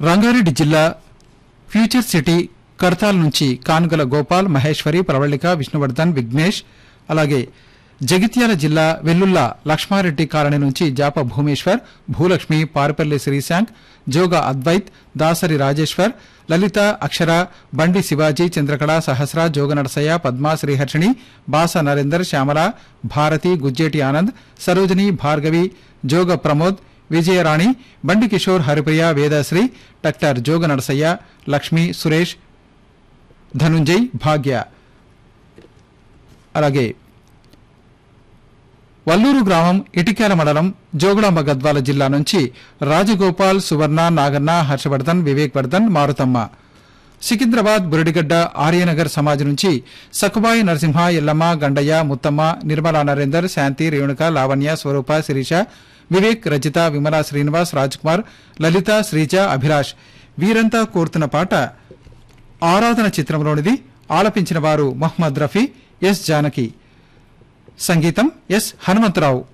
రంగారెడ్డి జిల్లా future city Kadthal నుంచి కాన్గల గోపాల్ మహేశ్వరి ప్రవళిక విష్ణువర్ధన్ విఘ్నేష్ అలాగే జగిత్యాల జిల్లా వెల్లుల్ల లక్ష్మారెడ్డి కాలనీ నుంచి జాప భూమేశ్వర్ భూలక్ష్మి పారిపల్లి శ్రీశాంక్ జోగ అద్వైత్ దాసరి రాజేశ్వర్ లలిత అక్షర బండి శివాజీ చంద్రకళ సహస్ర జోగ నరసయ్య పద్మా శ్రీహర్షిణి బాస నరేందర్ శ్యామల భారతి గుజ్జేటి ఆనంద్ సరోజిని భార్గవి జోగ ప్రమోద్ విజయరాణి బండి కిషోర్ హరిప్రియ వేదాశ్రీ డాక్టర్ జోగ నరసయ్య లక్ష్మి సురేష్ ధనుంజయ్ భాగ్య అలాగే వల్లూరు గ్రామం ఇటిక్యాల మండలం జోగులాంబ గద్వాల జిల్లా నుంచి రాజగోపాల్ సువర్ణ నాగన్న హర్షవర్ధన్ వివేక్ వర్ధన్ మారుతమ్మ సికింద్రాబాద్ బురడిగడ్డ ఆర్యనగర్ సమాజ్ నుంచి సకుబాయి నరసింహ ఎల్లమ్మ గండయ్య ముత్తమ్మ నిర్మలా నరేందర్ శాంతి రేణుక లావణ్య స్వరూప శిరీష వివేక్ రజిత విమల శ్రీనివాస్ రాజ్ కుమార్ లలిత శ్రీజ అభిలాష్ వీరంతా కోరుతున్న పాట ఆరాధన చిత్రంలోనిది ఆలపించిన వారు మహ్మద్ రఫీ ఎస్ జానకి సంగీతం ఎస్ హనుమంతరావు